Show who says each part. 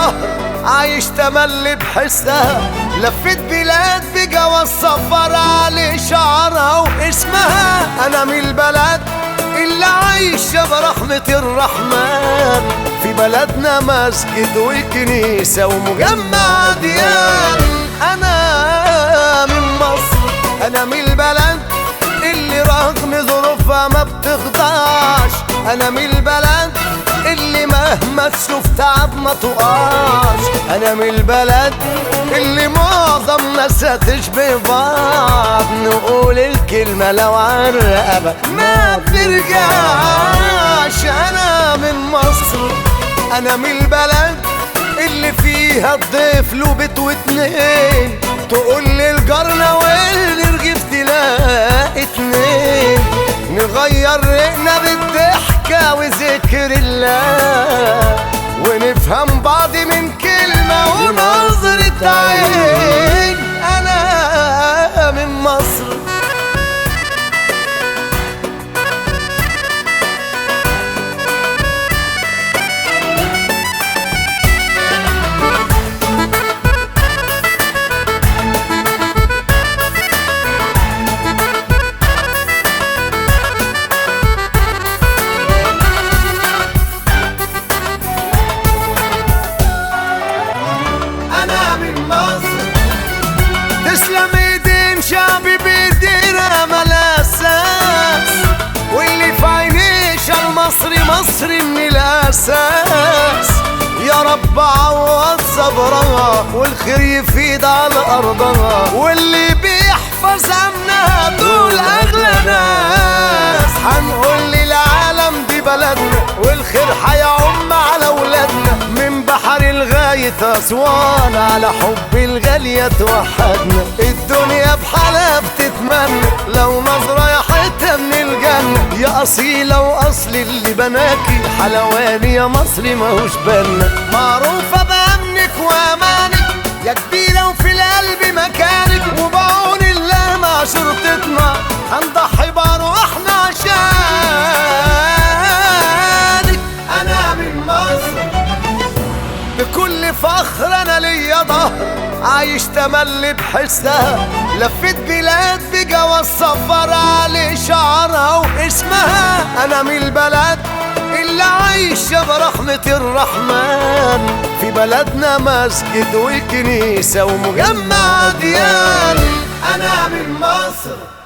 Speaker 1: ظهر عايش تملي بحسها لفت بلاد بجواز سفر علي شعرها واسمها انا من البلد اللي عايشة برحمة الرحمن في بلدنا مسجد وكنيسة ومجمع ديان أنا من مصر أنا من البلد اللي رغم ظروفها ما بتخضعش أنا من البلد اللي مهما تشوف تعب ما تقاش أنا من البلد اللي معظم ناسها تشبه بعض نقول الكلمة لو عالرقبة ما بترجعش أنا من مصر أنا من البلد اللي فيها الضيف له بيت واتنين تقول لي الجرنة واللي رغيف تلاقي اتنين نغير رقنا بالضحكة وذكر الله ونفهم بعض من كلمة ونظرة عين أنا من مصر انا من مصر تسلم ايدين شعبي بايدينا ملا اساس واللي في عينيش المصري مصري من الاساس يا رب عوض صبرها والخير يفيد على ارضها واللي بيحفظ امنها دول اغلى ناس هنقول للعالم دي بلدنا والخير هيعم على ولادنا من بحر لغاية أسوان على حب الغالية توحدنا الدنيا بحالها بتتمنى لو نظرة يا حتة من الجنة يا أصيلة وأصل اللي بناكي حلواني يا مصري ماهوش بالنا معروفة بأمنك وأمانك يا كبيرة وفي القلب مكانك وبعون الله مع شرطتنا هنضحي بأرواحنا عشانك أنا من مصر بكل فخر انا ليا ظهر عايش تملي بحسها لفت بلاد بجواز سفر علي شعرها واسمها انا من البلد اللي عايشة برحمة الرحمن في بلدنا مسجد وكنيسة ومجمع ديان انا من مصر